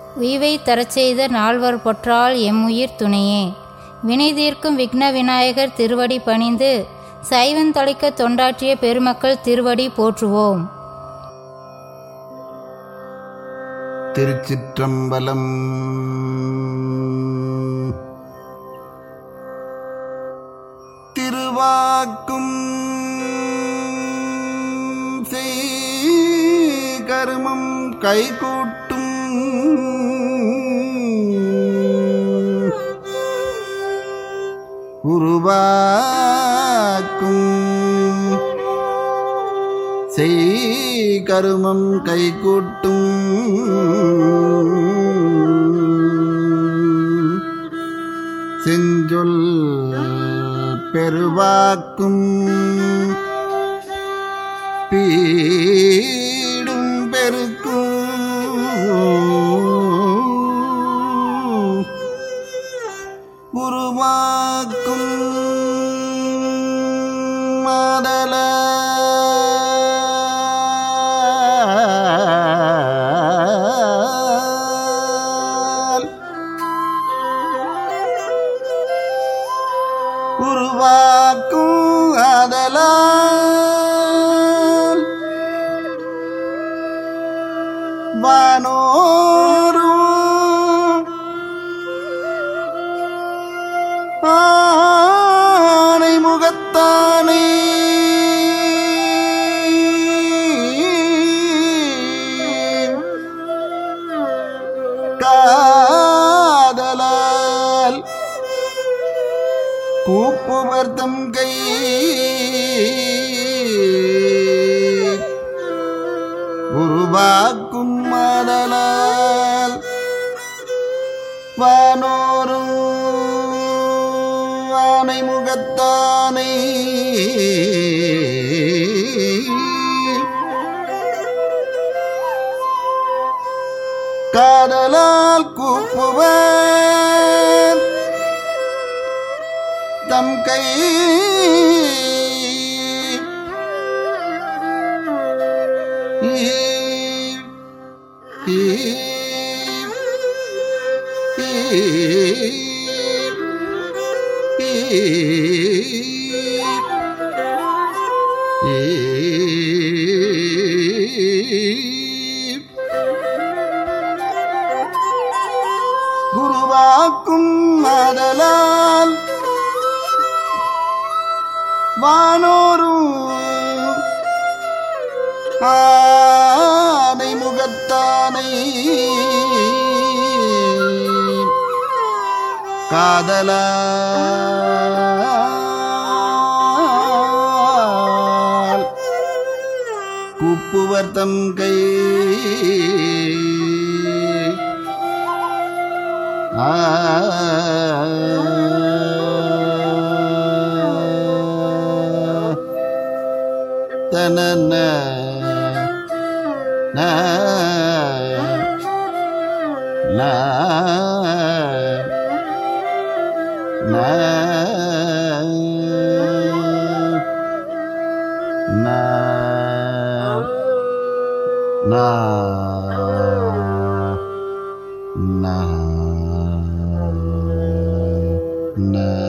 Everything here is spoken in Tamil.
உய்வை தரச் செய்த நால்வர் பொற்றால் எம்முயிர் துணையே வினை தீர்க்கும் விக்ன விநாயகர் திருவடி பணிந்து சைவந்தளிக்க தொண்டாற்றிய பெருமக்கள் திருவடி போற்றுவோம் திருச்சிற்றம்பலம் திருவாக்கும் கருமம் கைகூட்டும் உருவாக்கும் செய் கருமம் கைகூட்டும் செஞ்சொல் பெருவாக்கும் பீடும் பெருக்கும் உருவாக்கும் மதல உருவாக்கும் அதலால் வானோரும் ஆனை முகத்தானே காதலால் கூப்புவர்த்தம் கை உருவாக்கும் மாதலால் வானோரும் ஆனை முகத்தானை காதலால் கூப்புவர் தம் கை குருவாக்கும் மதலால் வானோரும் ஆனை முகத்தானை காதலால் குப்புவர் தம் கை தனன ந ந ந ந ந ந